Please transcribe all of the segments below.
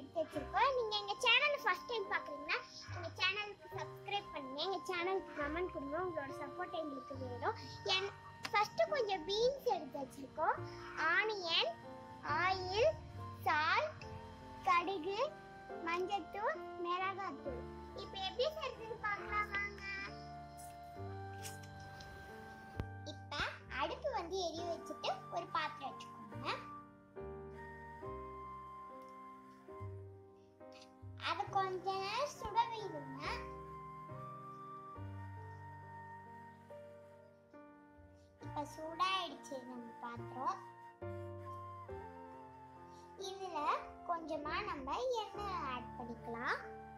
எடுத்து வச்சிருக்கோம் நீங்க எங்க சேனல் ஃபர்ஸ்ட் டைம் பாக்குறீங்கன்னா எங்க சேனலுக்கு சப்ஸ்கிரைப் பண்ணுங்க எங்க சேனலுக்கு கமெண்ட் கொடுங்க உங்களோட சப்போர்ட் எங்களுக்கு வேணும் என் ஃபர்ஸ்ட் கொஞ்சம் பீன்ஸ் எடுத்து வச்சிருக்கோம் ஆனியன் ஆயில் சால்ட் கடுகு மஞ்சத்தூள் மிளகாத்தூள் இப்போ எப்படி செய்யறதுன்னு பார்க்கலாம் வாங்க இப்ப அடுப்பு வந்து எரிய வச்சுட்டு ஒரு பாத்திரம் வச்சுக்கோங்க அது கொஞ்ச நேரம் சுட வைடுங்க இப்ப சூடாயிடுச்சு நம்ம பாத்திரம் இதுல கொஞ்சமா நம்ம எண்ணெய் ஆட் பண்ணிக்கலாம்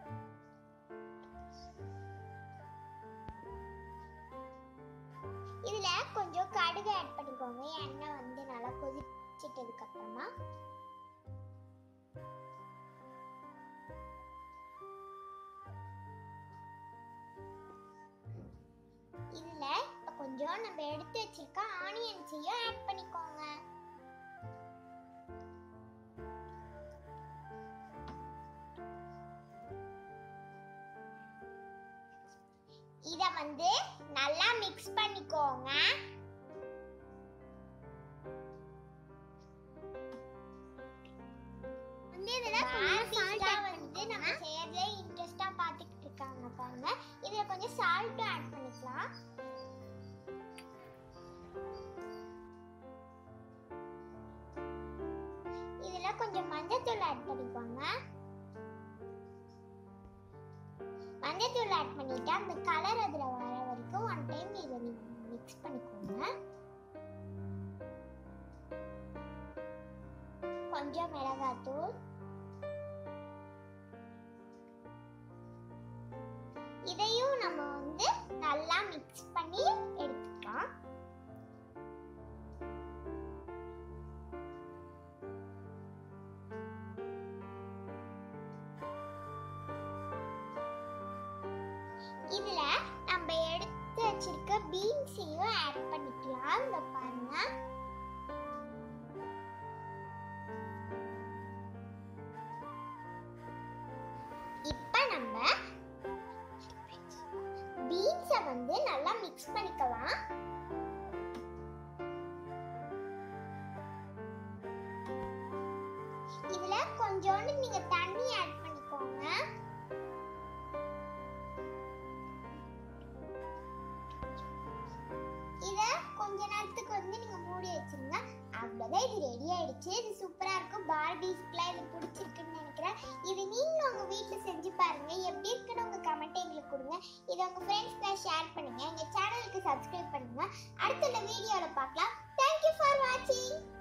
இதுல கொஞ்சம் கடுகு ஆட் பண்ணிக்கோங்க எண்ணெய் வந்து நல்லா கொதிச்சிட்டதுக்கு அப்புறமா இதுல இப்ப கொஞ்சம் நம்ம எடுத்து வச்சிருக்க ஆனியன்ஸையும் ஆட் பண்ணிக்கோங்க இத வந்து நல்லா மிக்ஸ் பண்ணிக்கோங்க வந்து இதுல கொஞ்சம் வந்து நம்ம செய்யறதே இன்ட்ரெஸ்டா பாத்துக்கிட்டு இருக்காங்க பாருங்க இதுல கொஞ்சம் சால்ட் ஆட் பண்ணிக்கலாம் இதுல கொஞ்சம் மஞ்சத்தூள் ஆட் பண்ணிக்கோங்க மஞ்சத்தூள் ஆட் பண்ணிட்டு அந்த கலர் அதுல வர வரைக்கும் ஒன் டைம் இதை மிக்ஸ் பண்ணிக்கோங்க கொஞ்சம் மிளகாத்தூள் இதையும் நம்ம வந்து நல்லா மிக்ஸ் பண்ணி எடுத்துக்கலாம் இதுல நம்ம எடுத்து வச்சிருக்க பீன்ஸையும் ஆட் பண்ணிக்கலாம் இந்த பாருங்க இப்ப நம்ம பீன்ஸை வந்து நல்லா மிக்ஸ் பண்ணிக்கலாம் இதுல கொஞ்சோண்டு நீங்க தண்ணி ஆட் பண்ணிக்கோங்க இத கொஞ்ச நேரத்துக்கு வந்து நீங்க மூடி வச்சிருங்க அவ்வளவுதான் இது ரெடி ஆயிடுச்சு இது சூப்பரா இருக்கும் பார்பிஸ்க்குலாம் இது பிடிச்சிருக்குன்னு நினைக்கிறேன் இது நீங்களும் உங்க வீட்ல செஞ்சு பாருங்க எப்படி இருக்குன்னு உங்க கமெண்ட் எங்களுக்கு கொடுங்க இதை உங்க ஃப்ரெண்ட்ஸ்க்கு ஷேர் பண்ணுங்க எங்க சேனலுக்கு சப்ஸ்கிரைப் பண்ணுங்க அடுத்த வீடியோல பார்க்கலாம் தேங்க்யூ ஃபார் வாட்சிங்